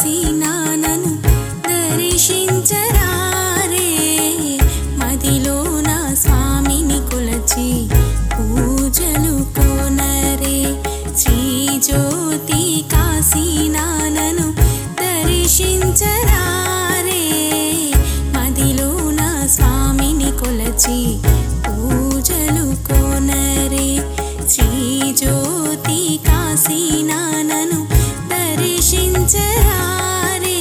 కాశీనానను దర్శించరారే మదిలోన స్వామిని కొలచి పూజలు కోనరే శ్రీ జ్యోతి కాశీనానను దర్శించరారే మదిలోన స్వామిని కొలచి పూజలు కోనరే శ్రీ జ్యోతి కాశీనానను దర్శించరారే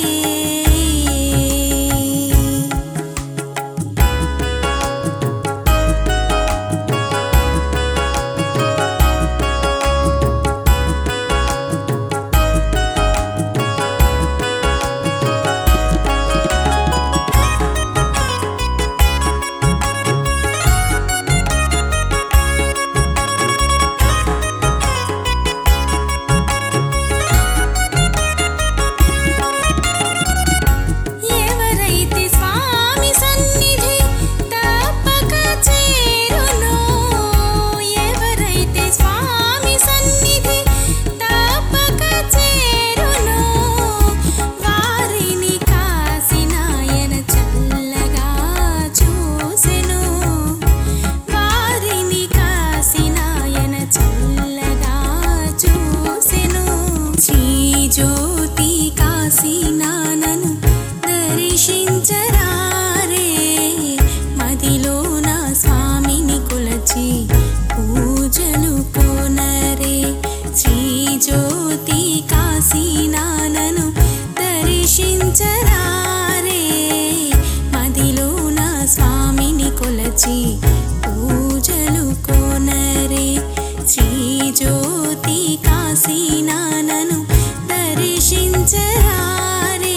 ఎవరైతే స్వామి సన్నిధి తప్పక చేరునో ఎవరైతే స్వామి సన్నిధి తప్పక చేరునో వారిని కాసినాయన చల్లగా చూసెను వారిని కాసినాయన చల్లగా చూసెను శ్రీ జ్యోతి కాశీనానను దర్శించరారే మదిలోన స్వామిని కొలచి పూజలు కోనరే శ్రీ జ్యోతి కాశీనానను దర్శించరారే మదిలోన స్వామిని కొలచి పూజలు కోనరే శ్రీ జ్యోతి కాశీనానను దర్శించరారే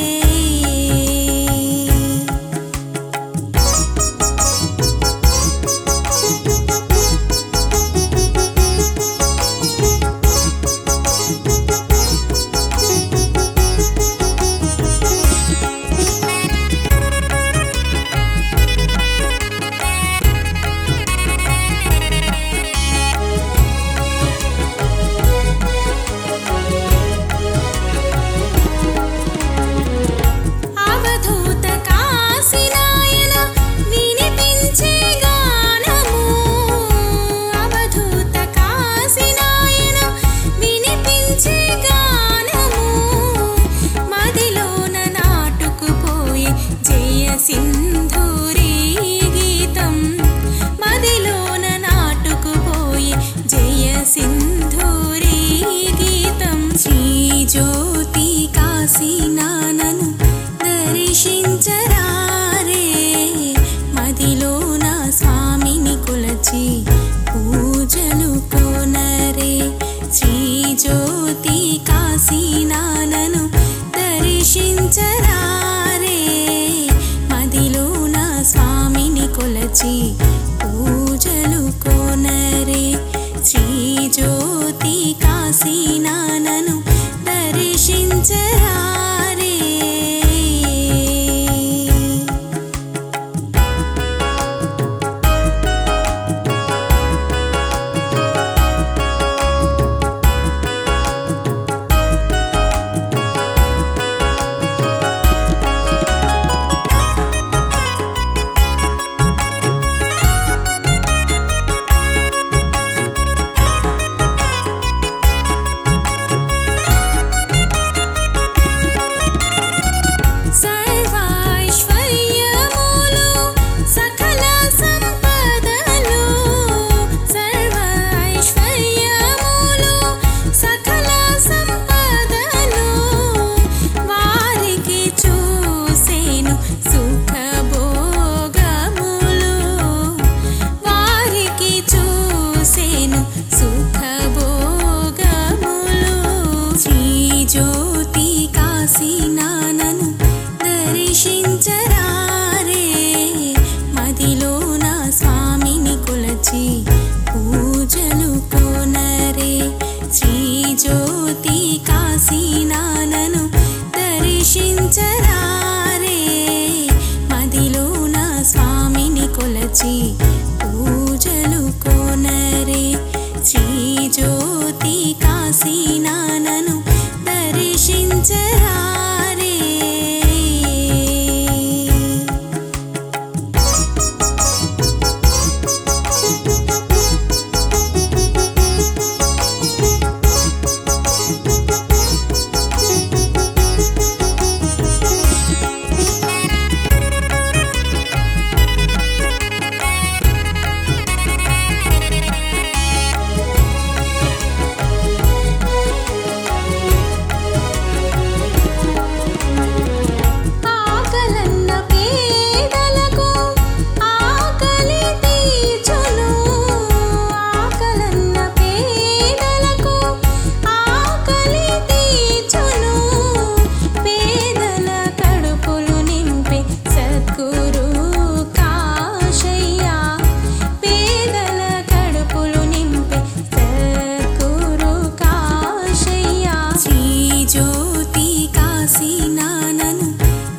అవధూత కాశీనాయన వినిపించే గానము అవధూత కాశీనాయన వినిపించే గానము మదిలోన నాటుకుపోయే జయ సింధూరి గీతం మదిలోన నాటుకుపోయే జయ సింధూరి గీతం శ్రీ జ్యోతి కాశీనానను దర్శించరారే మదిలోన స్వామిని కొలచి పూజలు కోనరే శ్రీ జ్యోతి కాశీనానను దర్శించరారే మదిలోన స్వామిని కొలచి పూజలు కోనరే శ్రీ జ్యోతి కాశీనానను దర్శించరారే సర్వైశ్వర్యములు సకల సంపదలు సర్వైశ్వర్యములు సకల సంపదలు వారికి చూసేను సుఖభోగములు వారికి చూసేను సుఖభోగములు శ్రీ జ్యోతి కాశీనానను దర్శించరారే మదిలోన స్వామిని కొలచి పూజలు కోనరే శ్రీ జ్యోతి కాశీనానను దర్శించరారే మదిలోన స్వామిని కొలచి పూజలు కోనరే శ్రీ జ్యోతి కాశీనానను దర్శించరా కాశీనానను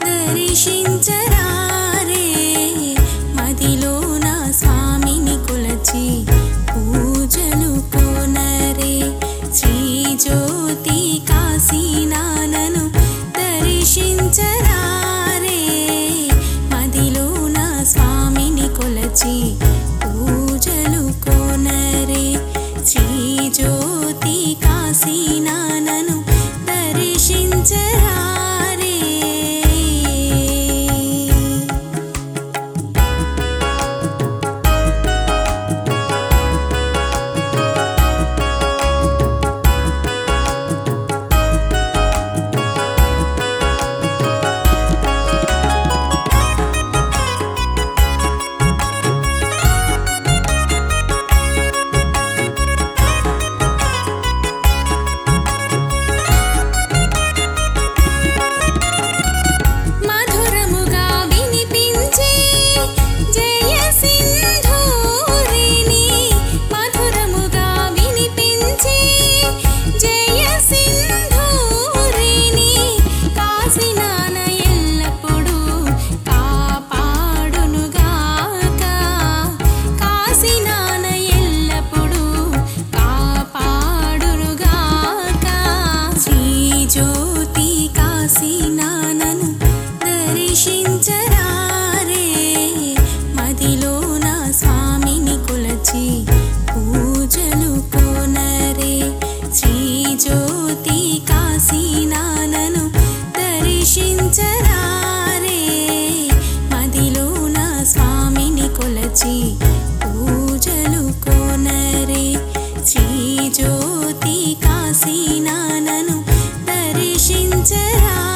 దర్శించరారే మదిలో నా స్వామిని కొలచి పూజలు కోనరే శ్రీ జ్యోతి కాశీనానను దర్శించరారే మదిలో నా స్వామిని కొలచి పూజలు కోనరే శ్రీ జ్యోతి కాశీనానను దర్శించరారే మధురముగా వినిపించే జయ సింధూరిని మధురముగా వినిపించే జయ సింధూరిని కాశీనాన ఎల్లప్పుడూ కాపాడునుగాక కాశీనాన ఎల్లప్పుడూ కాపాడునుగాక శ్రీ జ్యోతి కాశీనానను దర్శించరారే మదిలో నా స్వామిని కొలచి పూజలు కోనరే శ్రీ జ్యోతి కాశీనానను దర్శించరారే మదిలో నా స్వామిని కొలచి పూజలు కోనరే శ్రీ జ్యోతి కాశీనానను దర్శించరా